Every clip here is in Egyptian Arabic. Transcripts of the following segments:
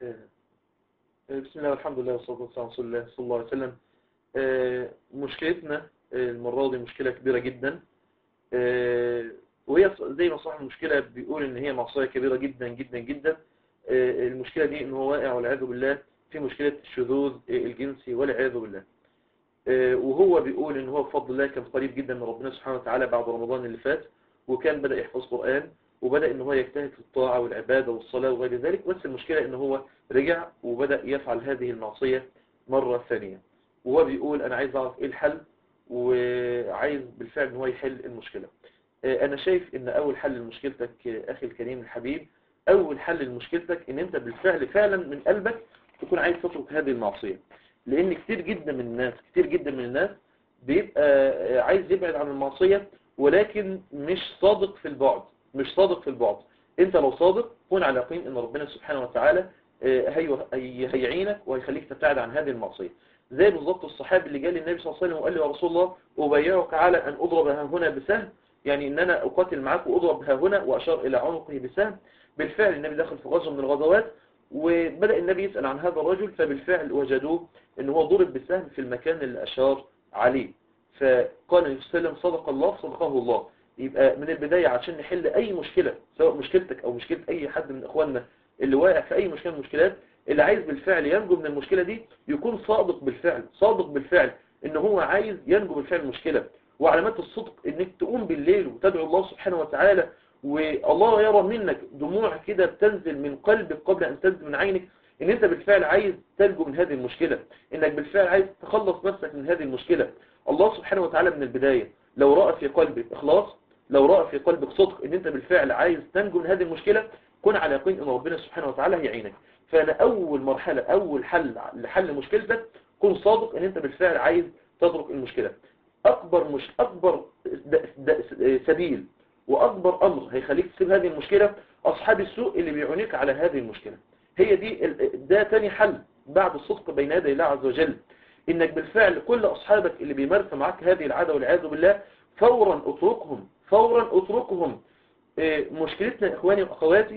بسم الله والحمد لله والصلاة والسلام على رسول الله صلى الله عليه وسلم آه، مشكلتنا آه، المرة دي مشكلة كبيرة جدا آه، وهي زي ما صاحب المشكلة بيقول ان هي معصية كبيرة جدا جدا جدا آه، المشكلة دي ان هو واقع والعياذ بالله في مشكلة الشذوذ آه، الجنسي والعياذ بالله آه، وهو بيقول ان هو بفضل الله كان قريب جدا من ربنا سبحانه وتعالى بعد رمضان اللي فات وكان بدأ يحفظ قرآن وبدأ ان هو يجتهد في الطاعة والعبادة والصلاة وغير ذلك بس المشكلة ان هو رجع وبدأ يفعل هذه المعصية مرة ثانية وهو بيقول انا عايز اعرف ايه الحل وعايز بالفعل ان هو يحل المشكلة آه، انا شايف ان اول حل لمشكلتك آه، اخي الكريم الحبيب اول حل لمشكلتك ان انت بالفعل فعلا من قلبك تكون عايز تترك هذه المعصية لان كتير جدا من الناس كتير جدا من الناس بيبقى آه، عايز يبعد عن المعصية ولكن مش صادق في البعد مش صادق في البعد انت لو صادق كن على يقين ان ربنا سبحانه وتعالى آه، هي- هي- هيعينك وهيخليك تبتعد عن هذه المعصية زي بالظبط الصحابي اللي جاء للنبي صلى الله عليه وسلم وقال له يا رسول الله أبايعك على أن أضرب ها هنا بسهم يعني ان انا اقاتل معاك واضرب ها هنا واشار الى عنقه بسهم بالفعل النبي دخل في غزوه من الغزوات وبدأ النبي يسأل عن هذا الرجل فبالفعل وجدوه ان هو ضرب بالسهم في المكان اللي اشار عليه فقال النبي صلى الله عليه وسلم صدق الله صدقه الله يبقى من البداية عشان نحل اي مشكلة سواء مشكلتك او مشكلة اي حد من اخواننا اللي واقع في اي مشكلة من المشكلات اللي عايز بالفعل ينجو من المشكلة دي يكون صادق بالفعل صادق بالفعل ان هو عايز ينجو بالفعل من المشكلة وعلامات الصدق انك تقوم بالليل وتدعو الله سبحانه وتعالى والله يرى منك دموع كده بتنزل من قلبك قبل ان تنزل من عينك ان انت بالفعل عايز تنجو من هذه المشكلة انك بالفعل عايز تخلص نفسك من هذه المشكلة الله سبحانه وتعالى من البداية لو رأى في قلبك اخلاص لو رأى في قلبك صدق ان انت بالفعل عايز تنجو من هذه المشكلة كن على يقين ان ربنا سبحانه وتعالى هيعينك فانا اول مرحلة اول حل لحل مشكلتك كن صادق ان انت بالفعل عايز تترك المشكلة اكبر مش اكبر د- د- سبيل واكبر امر هيخليك تسيب هذه المشكلة اصحاب السوء اللي بيعونيك على هذه المشكلة هي دي ال- ده تاني حل بعد الصدق بين يدي الله عز وجل انك بالفعل كل اصحابك اللي بيمارسوا معاك هذه العادة والعياذ بالله فورا اتركهم فورا اتركهم إيه، مشكلتنا يا اخواني واخواتي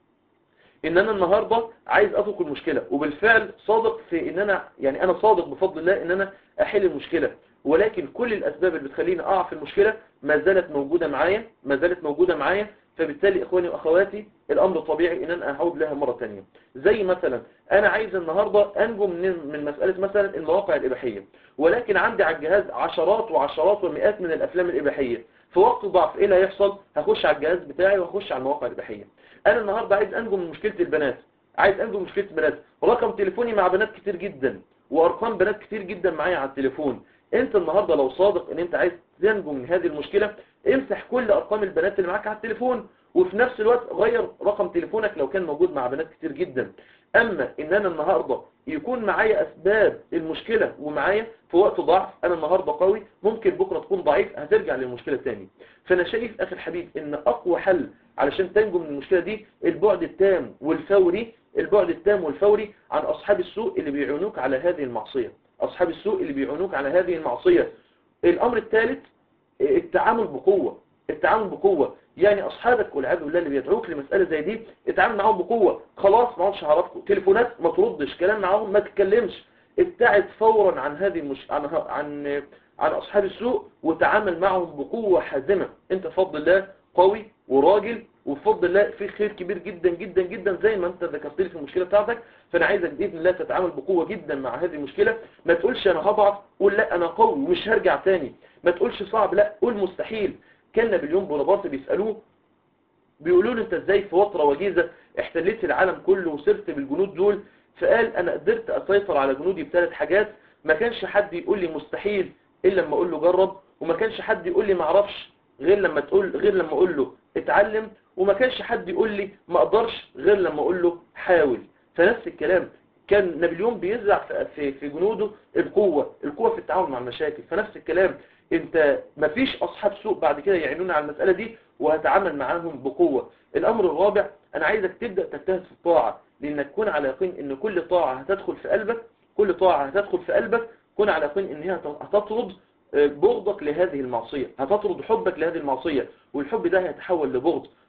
ان انا النهاردة عايز اترك المشكلة وبالفعل صادق في ان انا يعني انا صادق بفضل الله ان انا احل المشكلة ولكن كل الاسباب اللي بتخليني اقع في المشكلة ما زالت موجودة معايا ما زالت موجودة معايا فبالتالي اخواني واخواتي الامر طبيعي ان انا اعود لها مرة تانية زي مثلا انا عايز النهاردة انجو من من مسألة مثلا المواقع الاباحية ولكن عندي على الجهاز عشرات وعشرات ومئات من الافلام الاباحية في وقت ضعف ايه اللي هيحصل هخش على الجهاز بتاعي واخش على المواقع الاباحية انا النهاردة عايز انجو من مشكلة البنات عايز انجو من مشكلة البنات رقم تليفوني مع بنات كتير جدا وارقام بنات كتير جدا معايا على التليفون انت النهاردة لو صادق ان انت عايز تنجو من هذه المشكلة امسح كل ارقام البنات اللي معاك على التليفون وفي نفس الوقت غير رقم تليفونك لو كان موجود مع بنات كتير جدا اما ان انا النهاردة يكون معايا اسباب المشكلة ومعايا في وقت ضعف انا النهاردة قوي ممكن بكرة تكون ضعيف هترجع للمشكلة تاني فانا شايف اخي الحبيب ان اقوى حل علشان تنجو من المشكلة دي البعد التام والفوري البعد التام والفوري عن اصحاب السوء اللي بيعونوك على هذه المعصية اصحاب السوء اللي بيعونوك على هذه المعصية الامر الثالث التعامل بقوة التعامل بقوة يعني اصحابك والعياذ بالله اللي بيدعوك لمسألة زي دي اتعامل معاهم بقوة خلاص ما عادش هعرفكم تليفونات ما تردش كلام معاهم ما تتكلمش ابتعد فورا عن هذه المش... عن عن عن اصحاب السوء وتعامل معهم بقوة حازمة انت بفضل الله قوي وراجل وبفضل الله في خير كبير جدا جدا جدا زي ما انت ذكرت لي في المشكلة بتاعتك فانا عايزك باذن الله تتعامل بقوة جدا مع هذه المشكلة ما تقولش انا هضعف قول لا انا قوي ومش هرجع تاني ما تقولش صعب لا قول مستحيل كان نابليون بونابرت بيسألوه بيقولوا له انت ازاي في وطرة وجيزة احتليت العالم كله وسرت بالجنود دول فقال انا قدرت اسيطر على جنودي بثلاث حاجات ما كانش حد يقول لي مستحيل الا لما اقول له جرب وما كانش حد يقول لي ما اعرفش غير لما تقول غير لما اقول له اتعلم وما كانش حد يقول لي ما اقدرش غير لما اقول له حاول فنفس الكلام كان نابليون بيزرع في- في في جنوده القوة القوة في التعامل مع المشاكل فنفس الكلام انت مفيش اصحاب سوء بعد كده يعينونا على المسألة دي وهتعامل معاهم بقوة الامر الرابع انا عايزك تبدأ تجتهد في الطاعة لانك تكون على يقين ان كل طاعة هتدخل في قلبك كل طاعة هتدخل في قلبك كن على يقين ان هي هتطرد بغضك لهذه المعصية هتطرد حبك لهذه المعصية والحب ده هيتحول لبغض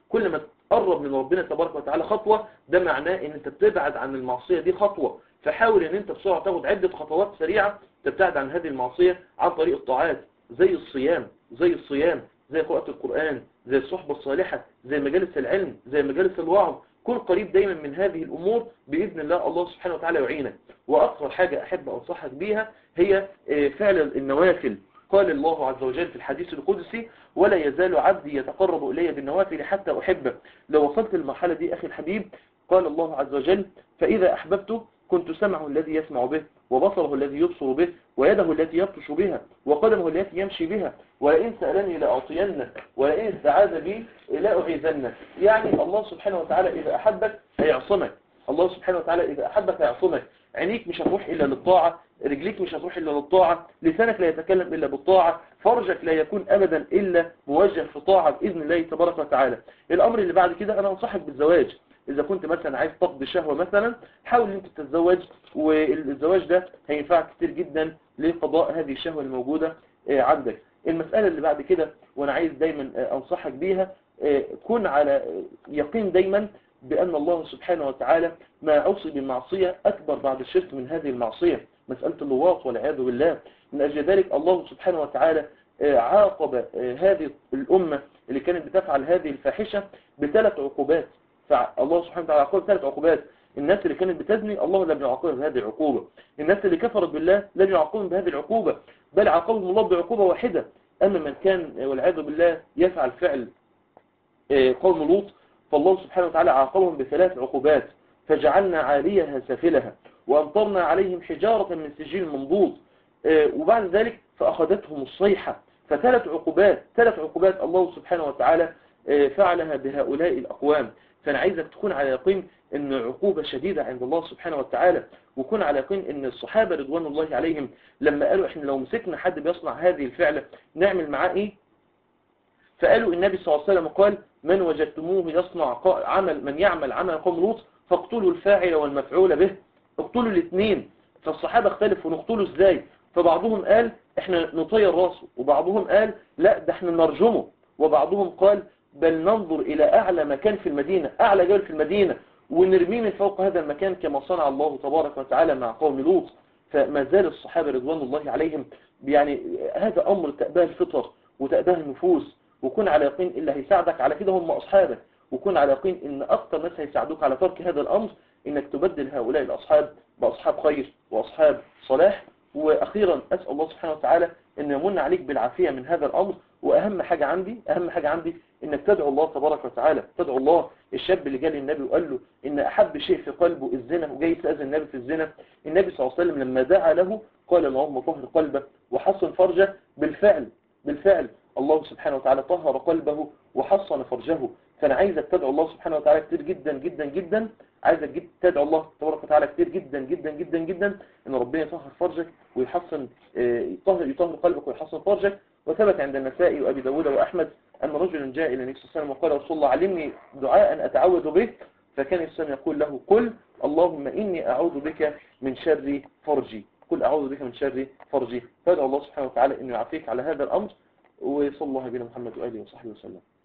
كل ما تقرب من ربنا تبارك وتعالى خطوة ده معناه ان انت بتبعد عن المعصية دي خطوة فحاول ان انت بسرعة تاخد عدة خطوات سريعة تبتعد عن هذه المعصية عن طريق الطاعات زي الصيام زي الصيام زي قراءة القرآن زي الصحبة الصالحة زي مجالس العلم زي مجالس الوعظ كن قريب دايما من هذه الأمور بإذن الله الله سبحانه وتعالى يعينك وأكثر حاجة أحب أنصحك بيها هي فعل النوافل قال الله عز وجل في الحديث القدسي ولا يزال عبدي يتقرب إلي بالنوافل حتى أحبه لو وصلت المرحلة دي أخي الحبيب قال الله عز وجل فإذا أحببته كنت سمعه الذي يسمع به وبصره الذي يبصر به ويده التي يبطش بها وقدمه التي يمشي بها ولئن سألني لأعطينه ولئن استعاذ بي لا أعيذنه يعني الله سبحانه وتعالى إذا أحبك هيعصمك الله سبحانه وتعالى إذا أحبك هيعصمك عينيك مش هتروح إلا للطاعة رجليك مش هتروح إلا للطاعة لسانك لا يتكلم إلا بالطاعة فرجك لا يكون أبدا إلا موجه في طاعة بإذن الله تبارك وتعالى الأمر اللي بعد كده أنا أنصحك بالزواج إذا كنت مثلا عايز تقضي شهوة مثلا حاول أنت تتزوج والزواج ده هينفعك كتير جدا لقضاء هذه الشهوة الموجودة عندك المسألة اللي بعد كده وأنا عايز دايما أنصحك بيها كن على يقين دايما بأن الله سبحانه وتعالى ما عصي بمعصية أكبر بعد الشرك من هذه المعصية مسألة اللواط والعياذ بالله من أجل ذلك الله سبحانه وتعالى عاقب هذه الأمة اللي كانت بتفعل هذه الفاحشة بثلاث عقوبات فالله سبحانه وتعالى عاقب ثلاث عقوبات الناس اللي كانت بتزني الله لم يعاقبها بهذه العقوبة الناس اللي كفرت بالله لم يعاقبهم بهذه العقوبة بل عاقبهم الله بعقوبة واحدة أما من كان والعياذ بالله يفعل فعل قوم لوط فالله سبحانه وتعالى عاقبهم بثلاث عقوبات فجعلنا عاليها سافلها وأمطرنا عليهم حجارة من سجيل منضود وبعد ذلك فأخذتهم الصيحة فثلاث عقوبات ثلاث عقوبات الله سبحانه وتعالى فعلها بهؤلاء الأقوام فأنا عايزك تكون على يقين أن عقوبة شديدة عند الله سبحانه وتعالى وكون على يقين أن الصحابة رضوان الله عليهم لما قالوا إحنا لو مسكنا حد بيصنع هذه الفعلة نعمل معاه إيه فقالوا النبي صلى الله عليه وسلم قال من وجدتموه يصنع عمل من يعمل عمل قوم لوط فاقتلوا الفاعل والمفعول به اقتلوا الاثنين فالصحابة اختلفوا نقتله ازاي فبعضهم قال احنا نطير راسه وبعضهم قال لا ده احنا نرجمه وبعضهم قال بل ننظر الى اعلى مكان في المدينة اعلى جبل في المدينة ونرميه من فوق هذا المكان كما صنع الله تبارك وتعالى مع قوم لوط فما زال الصحابة رضوان الله عليهم يعني هذا امر تأباه الفطر وتأباه النفوس وكن على يقين اللي هيساعدك على كده هم أصحابك وكن على يقين ان أكثر ناس هيساعدوك على ترك هذا الأمر انك تبدل هؤلاء الأصحاب بأصحاب خير وأصحاب صلاح وأخيرا أسأل الله سبحانه وتعالى أن يمن عليك بالعافية من هذا الأمر وأهم حاجة عندي أهم حاجة عندي إنك تدعو الله تبارك وتعالى تدعو الله الشاب اللي جاء للنبي وقال له إن أحب شيء في قلبه الزنا وجاي يستأذن النبي في الزنا النبي صلى الله عليه وسلم لما دعا له قال اللهم طهر قلبه وحصن فرجه بالفعل بالفعل الله سبحانه وتعالى طهر قلبه وحصن فرجه فأنا عايزك تدعو الله سبحانه وتعالى كتير جدا جدا جدا عايزك جد تدعو الله تبارك وتعالى كتير جدا جدا جدا جدا ان ربنا يطهر فرجك ويحصن يطهر يطهر قلبك ويحصن فرجك وثبت عند النسائي وابي داود واحمد ان رجلا جاء الى النبي صلى الله عليه وسلم وقال رسول الله علمني دعاء اتعوذ به فكان الانسان يقول له قل اللهم اني اعوذ بك من شر فرجي قل اعوذ بك من شر فرجي فادعو الله سبحانه وتعالى انه يعافيك على هذا الامر وصلى الله بنا محمد واله وصحبه وسلم